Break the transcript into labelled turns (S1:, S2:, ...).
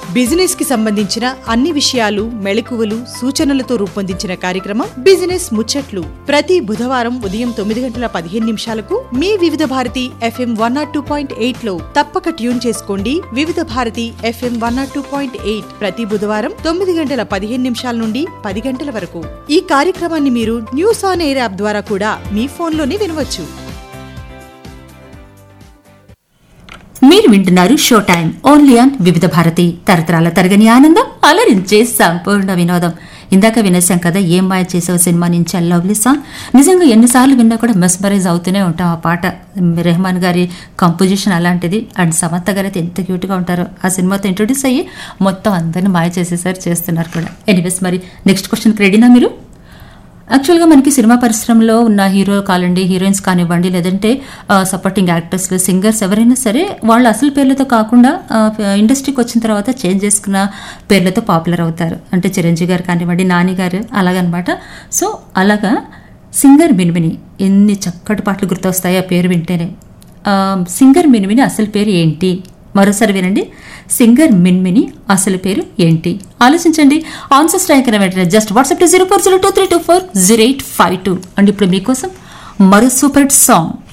S1: business కి సంబంధించిన అన్ని విషయాలు మెళకువలు సూచనలతో రూపొందించిన కార్యక్రమం బిజినెస్ ముచ్చట్లు ప్రతి బుధవారం ఉదయం తొమ్మిది గంటల పదిహేను నిమిషాలకు మీ Vividh Bharati FM one nought two point eight లో తప్పక ట్యూన్ చేసుకోండి Vividh Bharati FM one nought two point eight ప్రతి బుధవారం తొమ్మిది గంటల పదిహేను నిమిషాల నుండి పది గంటల వరకు ఈ కార్యక్రమాన్ని మీరు న్యూస్ ఆన్ ఎయిర్ యాప్ ద్వారా కూడా మీ ఫోన్లోనే వినవచ్చు
S2: మీరు వింటున్నారు షో టైం ఓన్లీ ఆన్ వివిధ భారతి తరతరాల తరగని ఆనందం అలరించే సంపూర్ణ వినోదం ఇందాక వినేసాం కదా ఏం మాయ చేసావు సినిమా నుంచి ఆ లవ్లీ సాంగ్ నిజంగా ఎన్నిసార్లు విన్నా కూడా మెస్మరైజ్ అవుతూనే ఉంటాం ఆ పాట రెహమాన్ గారి కంపోజిషన్ అలాంటిది అండ్ సమంత గారు అయితే ఎంత క్యూట్గా ఉంటారో ఆ సినిమాతో ఇంట్రొడ్యూస్ అయ్యి మొత్తం అందరిని మాయ చేసేసారు చేస్తున్నారు కూడా ఎనీవేస్ మరి నెక్స్ట్ క్వశ్చన్కి రెడీనా మీరు యాక్చువల్గా మనకి సినిమా పరిశ్రమలో ఉన్న హీరో కానివ్వండి హీరోయిన్స్ కానివ్వండి లేదంటే సపోర్టింగ్ యాక్టర్స్ సింగర్స్ ఎవరైనా సరే వాళ్ళ అసలు పేర్లతో కాకుండా ఆ, ఇండస్ట్రీకి వచ్చిన తర్వాత చేంజ్ చేసుకున్న పేర్లతో పాపులర్ అవుతారు అంటే చిరంజీవి గారు కానివ్వండి నాని గారు అలాగనమాట సో అలాగా సింగర్ మినిమిని ఎన్ని చక్కటి పాటలు గుర్తొస్తాయి ఆ పేరు వింటేనే ఆ, సింగర్ మినిమిని అసలు పేరు ఏంటి మరోసారి వినండి సింగర్ మిన్మిని అసలు పేరు ఏంటి ఆలోచించండి ఆన్సర్ స్ట్రైక్ వెంటనే just WhatsApp to zero four zero two three two four zero eight five two and ఇప్పుడు మీకోసం మరో సూపర్ హిట్ సాంగ్